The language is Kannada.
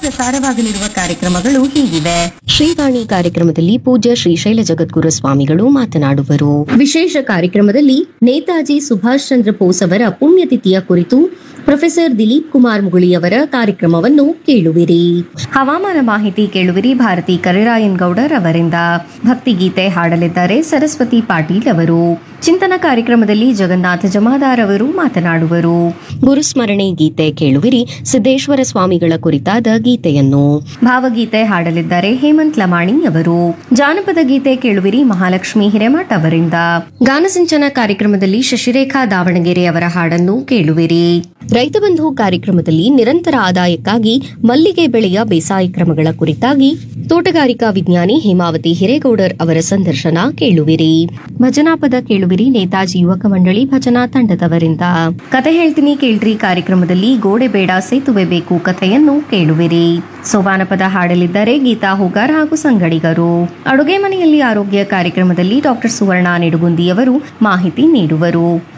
ಪ್ರಸಾರವಾಗಲಿರುವ ಕಾರ್ಯಕ್ರಮಗಳು ಹೀಗಿವೆ ಶ್ರೀವಾಣಿ ಕಾರ್ಯಕ್ರಮದಲ್ಲಿ ಪೂಜ್ಯ ಶ್ರೀಶೈಲ ಜಗದ್ಗುರು ಸ್ವಾಮಿಗಳು ಮಾತನಾಡುವರು ವಿಶೇಷ ಕಾರ್ಯಕ್ರಮದಲ್ಲಿ ನೇತಾಜಿ ಸುಭಾಷ್ ಚಂದ್ರ ಬೋಸ್ ಅವರ ಪುಣ್ಯತಿಥಿಯ ಕುರಿತು ಪ್ರೊಫೆಸರ್ ದಿಲೀಪ್ ಕುಮಾರ್ ಮುಗುಳಿಯವರ ಕಾರ್ಯಕ್ರಮವನ್ನು ಕೇಳುವಿರಿ ಹವಾಮಾನ ಮಾಹಿತಿ ಕೇಳುವಿರಿ ಭಾರತಿ ಕರಿರಾಯನ್ ಗೌಡರ್ ಅವರಿಂದ ಭಕ್ತಿಗೀತೆ ಹಾಡಲಿದ್ದಾರೆ ಸರಸ್ವತಿ ಪಾಟೀಲ್ ಅವರು ಚಿಂತನ ಕಾರ್ಯಕ್ರಮದಲ್ಲಿ ಜಗನ್ನಾಥ ಜಮಾದಾರ್ ಅವರು ಮಾತನಾಡುವರು ಗುರುಸ್ಮರಣೆ ಗೀತೆ ಕೇಳುವಿರಿ ಸಿದ್ದೇಶ್ವರ ಸ್ವಾಮಿಗಳ ಕುರಿತಾದ ಗೀತೆಯನ್ನು ಭಾವಗೀತೆ ಹಾಡಲಿದ್ದಾರೆ ಹೇಮಂತ್ ಲಮಾಣಿ ಅವರು ಜಾನಪದ ಗೀತೆ ಕೇಳುವಿರಿ ಮಹಾಲಕ್ಷ್ಮಿ ಹಿರೇಮಠ್ ಅವರಿಂದ ಗಾನಸಿಂಚನ ಕಾರ್ಯಕ್ರಮದಲ್ಲಿ ಶಶಿರೇಖಾ ದಾವಣಗೆರೆ ಅವರ ಹಾಡನ್ನು ಕೇಳುವಿರಿ ರೈತ ಬಂಧು ಕಾರ್ಯಕ್ರಮದಲ್ಲಿ ನಿರಂತರ ಆದಾಯಕ್ಕಾಗಿ ಮಲ್ಲಿಗೆ ಬೆಳೆಯ ಬೇಸಾಯ ಕ್ರಮಗಳ ಕುರಿತಾಗಿ ತೋಟಗಾರಿಕಾ ವಿಜ್ಞಾನಿ ಹೇಮಾವತಿ ಹಿರೇಗೌಡರ್ ಅವರ ಸಂದರ್ಶನ ಕೇಳುವಿರಿ ಭಜನಾ ಪದ ಕೇಳುವಿರಿ ನೇತಾಜಿ ಯುವಕ ಮಂಡಳಿ ಭಜನಾ ತಂಡದವರಿಂದ ಕತೆ ಹೇಳ್ತೀನಿ ಕೇಳ್ರಿ ಕಾರ್ಯಕ್ರಮದಲ್ಲಿ ಗೋಡೆ ಬೇಡ ಸೇತುವೆ ಬೇಕು ಕಥೆಯನ್ನು ಕೇಳುವಿರಿ ಸೋಪಾನ ಪದ ಹಾಡಲಿದ್ದಾರೆ ಗೀತಾ ಹೂಗಾರ್ ಹಾಗೂ ಸಂಗಡಿಗರು ಅಡುಗೆ ಮನೆಯಲ್ಲಿ ಆರೋಗ್ಯ ಕಾರ್ಯಕ್ರಮದಲ್ಲಿ ಡಾಕ್ಟರ್ ಸುವರ್ಣ ನಿಡುಗುಂದಿಯವರು ಮಾಹಿತಿ ನೀಡುವರು